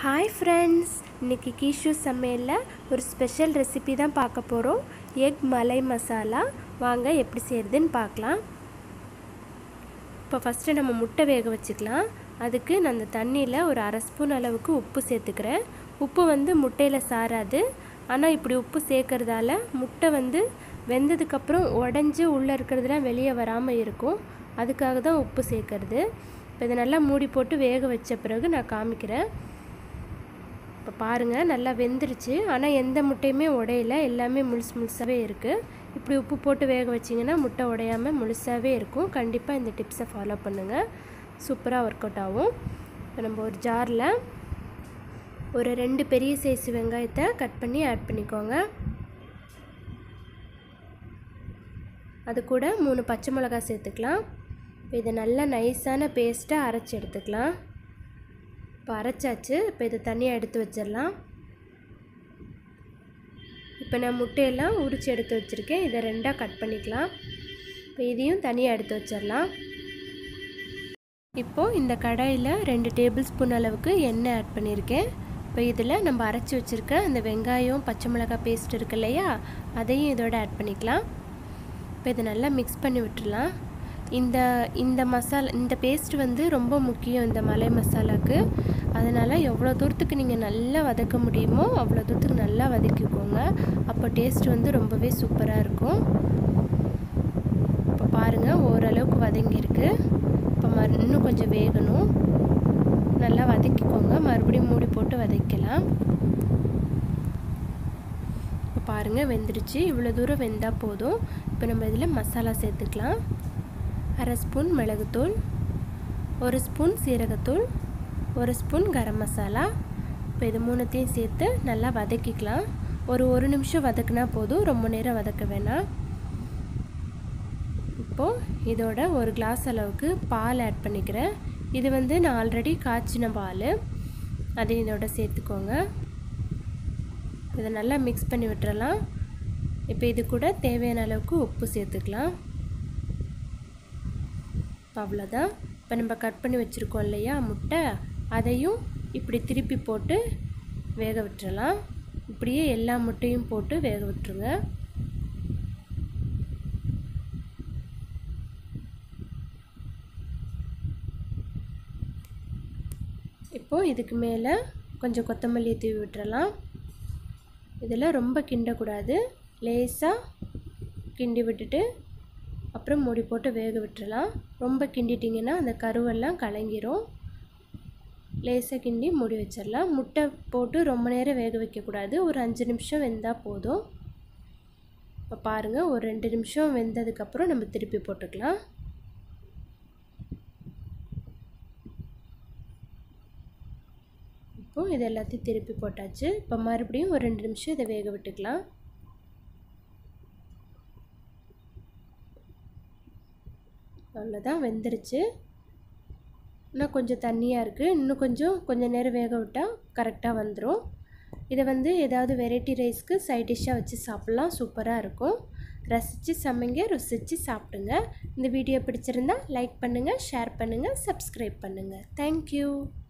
hi friends இன்றைக்கி கீஷு சமையலில் ஒரு ஸ்பெஷல் ரெசிபி தான் பார்க்க போகிறோம் எக் மலை மசாலா வாங்க எப்படி செய்கிறதுன்னு பார்க்கலாம் இப்போ ஃபஸ்ட்டு நம்ம முட்டை வேக வச்சுக்கலாம் அதுக்கு நான் அந்த தண்ணியில் ஒரு அரை ஸ்பூன் அளவுக்கு உப்பு சேர்த்துக்கிறேன் உப்பு வந்து முட்டையில் சாராது ஆனால் இப்படி உப்பு சேர்க்கறதால முட்டை வந்து வெந்ததுக்கப்புறம் உடஞ்சி உள்ளே இருக்கிறதுலாம் வெளியே வராமல் இருக்கும் அதுக்காக தான் உப்பு சேர்க்கறது இப்போ இதை நல்லா மூடி போட்டு வேக வச்ச பிறகு நான் காமிக்கிறேன் இப்போ பாருங்கள் நல்லா வெந்துருச்சு ஆனால் எந்த முட்டையுமே உடையல எல்லாமே முழுசு முழுசாகவே இருக்குது இப்படி உப்பு போட்டு வேக வச்சிங்கன்னா முட்டை உடையாமல் முழுசாகவே இருக்கும் கண்டிப்பாக இந்த டிப்ஸை ஃபாலோ பண்ணுங்கள் சூப்பராக ஒர்க் அவுட் ஆகும் இப்போ நம்ம ஒரு ஜாரில் ஒரு ரெண்டு பெரிய சைஸ் வெங்காயத்தை கட் பண்ணி ஆட் பண்ணிக்கோங்க அது கூட மூணு பச்சை மிளகாய் சேர்த்துக்கலாம் இப்போ இதை நல்லா நைஸான பேஸ்ட்டாக அரைச்சி எடுத்துக்கலாம் இப்போ அரைச்சாச்சு இப்போ இதை தனியாக எடுத்து வச்சிடலாம் இப்போ நான் முட்டையெல்லாம் உரித்து எடுத்து வச்சுருக்கேன் இதை ரெண்டாக கட் பண்ணிக்கலாம் இப்போ இதையும் தனியாக எடுத்து வச்சிடலாம் இப்போது இந்த கடாயில் ரெண்டு டேபிள் ஸ்பூன் அளவுக்கு எண்ணெய் ஆட் பண்ணியிருக்கேன் இப்போ இதில் நம்ம அரைச்சி வச்சுருக்க அந்த வெங்காயம் பச்சை மிளகாய் பேஸ்ட் இருக்கு இல்லையா அதையும் இதோட ஆட் பண்ணிக்கலாம் இப்போ இதை நல்லா மிக்ஸ் பண்ணி விட்டுடலாம் இந்த இந்த மசாலா இந்த பேஸ்ட் வந்து ரொம்ப முக்கியம் இந்த மலை மசாலாவுக்கு அதனால் எவ்வளோ தூரத்துக்கு நீங்கள் நல்லா வதக்க முடியுமோ அவ்வளோ தூரத்துக்கு நல்லா வதக்கிக்கோங்க அப்போ டேஸ்ட் வந்து ரொம்பவே சூப்பராக இருக்கும் இப்போ பாருங்கள் ஓரளவுக்கு வதங்கியிருக்கு இப்போ மறு இன்னும் கொஞ்சம் வேகணும் நல்லா வதக்கிக்கோங்க மறுபடியும் மூடி போட்டு வதக்கலாம் இப்போ பாருங்கள் வெந்துடுச்சு இவ்வளோ தூரம் வெந்தால் போதும் இப்போ நம்ம இதில் மசாலா சேர்த்துக்கலாம் அரை ஸ்பூன் மிளகுத்தூள் ஒரு ஸ்பூன் சீரகத்தூள் ஒரு ஸ்பூன் கரம் மசாலா இப்போ இது மூணுத்தையும் சேர்த்து நல்லா வதக்கிக்கலாம் ஒரு ஒரு நிமிஷம் வதக்குனா போதும் ரொம்ப நேரம் வதக்க வேணாம் இப்போது இதோட ஒரு கிளாஸ் அளவுக்கு பால் ஆட் பண்ணிக்கிறேன் இது வந்து நான் ஆல்ரெடி காய்ச்சின பால் அதை இதோட சேர்த்துக்கோங்க இதை நல்லா மிக்ஸ் பண்ணி விட்டுறலாம் இப்போ இது கூட தேவையான அளவுக்கு உப்பு சேர்த்துக்கலாம் அவ்வளோதான் இப்போ நம்ம கட் பண்ணி வச்சுருக்கோம் இல்லையா முட்டை அதையும் இப்படி திருப்பி போட்டு வேக விட்டுறலாம் இப்படியே எல்லா முட்டையும் போட்டு வேக விட்டுருங்க இப்போது இதுக்கு மேலே கொஞ்சம் கொத்தமல்லி தூவி விட்டுறலாம் இதில் ரொம்ப கிண்டக்கூடாது லேசாக கிண்டி விட்டுட்டு அப்புறம் மூடி போட்டு வேக விட்டுறலாம் ரொம்ப கிண்டிட்டிங்கன்னா அந்த கருவெல்லாம் கலங்கிரும் லேசாக கிண்டி மூடி வச்சிடலாம் முட்டை போட்டு ரொம்ப நேரம் வேக வைக்கக்கூடாது ஒரு அஞ்சு நிமிஷம் வெந்தால் போதும் இப்போ பாருங்கள் ஒரு ரெண்டு நிமிஷம் வெந்ததுக்கப்புறம் நம்ம திருப்பி போட்டுக்கலாம் இப்போது இது எல்லாத்தையும் திருப்பி போட்டாச்சு இப்போ மறுபடியும் ஒரு ரெண்டு நிமிஷம் இதை வேக விட்டுக்கலாம் அவ்வளோதான் வெந்துருச்சு இன்னும் கொஞ்சம் தண்ணியாக இருக்குது இன்னும் கொஞ்சம் கொஞ்சம் நேரம் வேக விட்டால் கரெக்டாக வந்துடும் இதை வந்து ஏதாவது வெரைட்டி ரைஸ்க்கு சைட் டிஷ்ஷாக வச்சு சாப்பிட்லாம் சூப்பராக இருக்கும் ரசித்து சமைங்க ருசித்து சாப்பிடுங்க இந்த வீடியோ பிடிச்சிருந்தா லைக் பண்ணுங்கள் ஷேர் பண்ணுங்கள் சப்ஸ்கிரைப் பண்ணுங்கள் தேங்க்யூ